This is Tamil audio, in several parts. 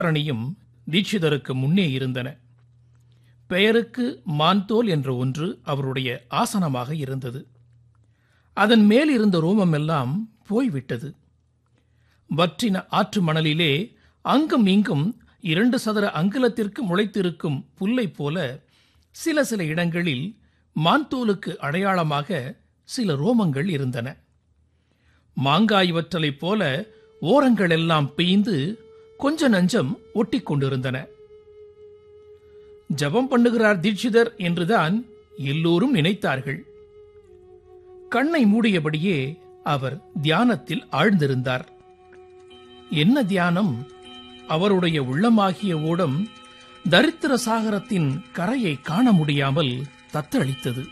அரணியும் தீட்சிதருக்கு முன்னே இருந்தன பெயருக்கு மான்தோல் என்ற ஒன்று அவருடைய ஆசனமாக இருந்தது அதன் மேல் இருந்த ரோமமெல்லாம் போய்விட்டது வற்றின ஆற்று மணலிலே அங்கும் இங்கும் இரண்டு சதுர அங்குலத்திற்கு முளைத்திருக்கும் புல்லைப் போல சில சில இடங்களில் மான்தோலுக்கு அடையாளமாக சில ரோமங்கள் இருந்தன மாங்காய் வற்றலைப் போல ஓரங்கள் எல்லாம் பெய்ந்து கொஞ்ச நஞ்சம் ஒட்டிக் கொண்டிருந்தன ஜபம் பண்ணுகிறார் தீட்சிதர் என்றுதான் எல்லோரும் நினைத்தார்கள் கண்ணை மூடியபடியே அவர் தியானத்தில் ஆழ்ந்திருந்தார் என்ன தியானம் அவருடைய உள்ளமாகிய ஓடம் தரித்திர சாகரத்தின் கரையை காண முடியாமல் தத்தளித்தது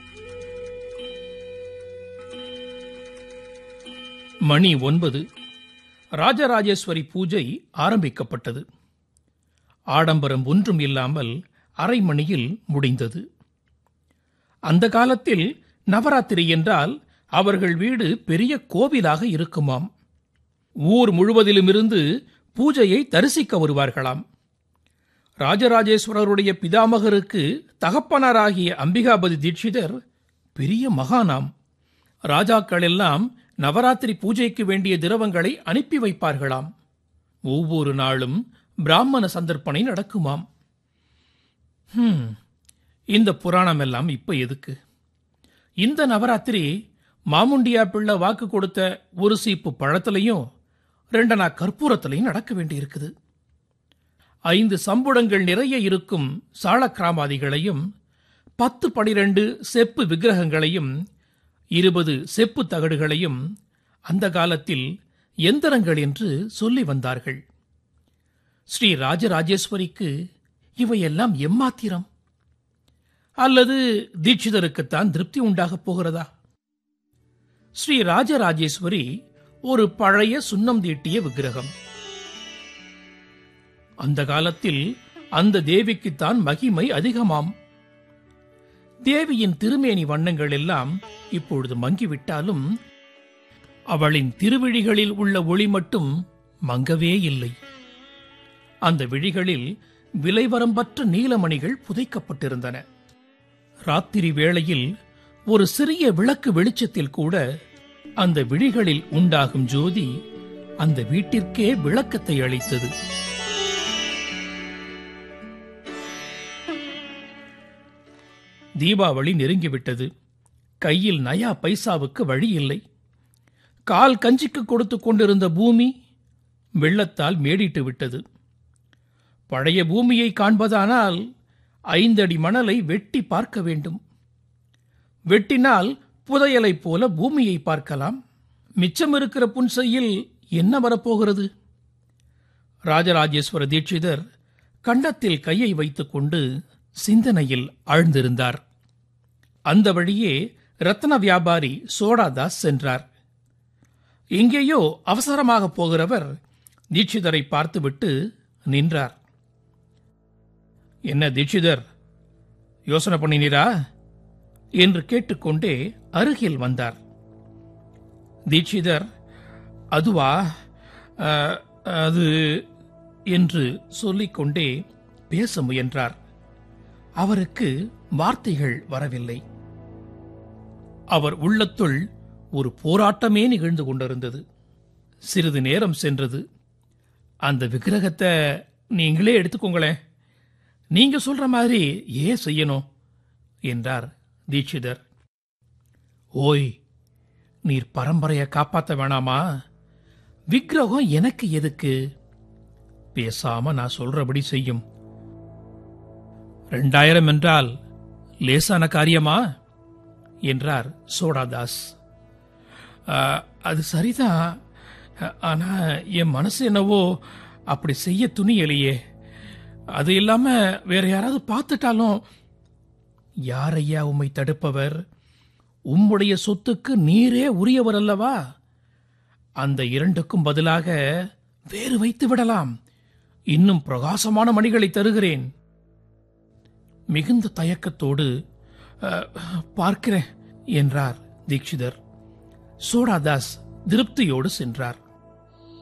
மணி ஒன்பது ராஜராஜேஸ்வரி பூஜை ஆரம்பிக்கப்பட்டது ஆடம்பரம் ஒன்றும் இல்லாமல் அரை மணியில் முடிந்தது அந்த காலத்தில் நவராத்திரி என்றால் அவர்கள் வீடு பெரிய கோவிலாக இருக்குமாம் ஊர் முழுவதிலுமிருந்து பூஜையை தரிசிக்க வருவார்களாம் ராஜராஜேஸ்வரருடைய பிதாமகருக்கு தகப்பனாராகிய அம்பிகாபதி தீட்சிதர் பெரிய மகானாம் ராஜாக்கள் எல்லாம் நவராத்திரி பூஜைக்கு வேண்டிய திரவங்களை அனுப்பி வைப்பார்களாம் ஒவ்வொரு நாளும் பிராமண சந்தர்ப்பணை நடக்குமாம் ஹம், இந்த புராணம் எல்லாம் இப்ப எதுக்கு இந்த நவராத்திரி மாமுண்டியா பிள்ளை வாக்கு கொடுத்த ஒரு சீப்பு பழத்திலையும் ரெண்டனா கற்பூரத்திலையும் நடக்க வேண்டியிருக்குது ஐந்து சம்புடங்கள் நிறைய இருக்கும் சாளக்கிராமாதிகளையும் பத்து பனிரெண்டு செப்பு விக்கிரகங்களையும் இருபது செப்பு தகடுகளையும் அந்த காலத்தில் எந்திரங்கள் என்று சொல்லி வந்தார்கள் ஸ்ரீ ராஜராஜேஸ்வரிக்கு இவையெல்லாம் எம்மாத்திரம் அல்லது தீட்சிதருக்குத்தான் திருப்தி உண்டாகப் போகிறதா ஸ்ரீ ராஜராஜேஸ்வரி ஒரு பழைய சுண்ணம் தீட்டிய விக்கிரகம் அந்த காலத்தில் அந்த தேவிக்குத்தான் மகிமை அதிகமாம் தேவியின் திருமேனி வண்ணங்கள் எல்லாம் இப்பொழுது மங்கிவிட்டாலும் அவளின் திருவிழிகளில் உள்ள ஒளி மட்டும் மங்கவே இல்லை அந்த விழிகளில் விலைவரம்பற்ற நீலமணிகள் புதைக்கப்பட்டிருந்தன ராத்திரி வேளையில் ஒரு சிறிய விளக்கு வெளிச்சத்தில் கூட அந்த விழிகளில் உண்டாகும் ஜோதி அந்த வீட்டிற்கே விளக்கத்தை அளித்தது தீபாவளி நெருங்கிவிட்டது கையில் நயா பைசாவுக்கு வழி இல்லை கால் கஞ்சிக்கு கொடுத்து கொண்டிருந்த பூமி வெள்ளத்தால் மேடிட்டு விட்டது பழைய பூமியை காண்பதானால் ஐந்தடி மணலை வெட்டி பார்க்க வேண்டும் வெட்டினால் புதையலைப் போல பூமியை பார்க்கலாம் மிச்சம் இருக்கிற புன்சையில் என்ன வரப்போகிறது ராஜராஜேஸ்வர தீட்சிதர் கண்டத்தில் கையை வைத்துக்கொண்டு சிந்தனையில் ஆழ்ந்திருந்தார் அந்த வழியே ரத்ன வியாபாரி சோடாதாஸ் சென்றார் எங்கேயோ அவசரமாக போகிறவர் தீட்சிதரை பார்த்துவிட்டு நின்றார் என்ன தீட்சிதர் யோசனை பண்ணினீரா என்று கேட்டுக்கொண்டே அருகில் வந்தார் தீட்சிதர் அதுவா அ, அது என்று சொல்லிக்கொண்டே பேச முயன்றார் அவருக்கு வார்த்தைகள் வரவில்லை அவர் உள்ளத்துள் ஒரு போராட்டமே நிகழ்ந்து கொண்டிருந்தது சிறிது நேரம் சென்றது அந்த விக்கிரகத்தை நீங்களே எடுத்துக்கோங்களேன் நீங்க சொல்ற மாதிரி ஏன் செய்யணும் என்றார் தீட்சிதர் ஓய் நீர் பரம்பரையை காப்பாத்த வேணாமா விக்கிரகம் எனக்கு எதுக்கு பேசாம நான் சொல்றபடி செய்யும் ரெண்டாயிரம் என்றால் லேசான காரியமா என்றார் சோடாதாஸ் "ஆ, அது சரிதான் ஆனா என் மனசு என்னவோ அப்படி செய்ய துணியலையே அது இல்லாம வேற யாராவது பார்த்துட்டாலும் யாரையா உம்மை தடுப்பவர் உம்முடைய சொத்துக்கு நீரே உரியவர் அல்லவா அந்த இரண்டுக்கும் பதிலாக வேறு வைத்து விடலாம் இன்னும் பிரகாசமான மணிகளை தருகிறேன் மிகுந்த தயக்கத்தோடு "அ, பார்க்கிறேன் என்றார் தீட்சிதர் சோடாதாஸ் திருப்தியோடு சென்றார்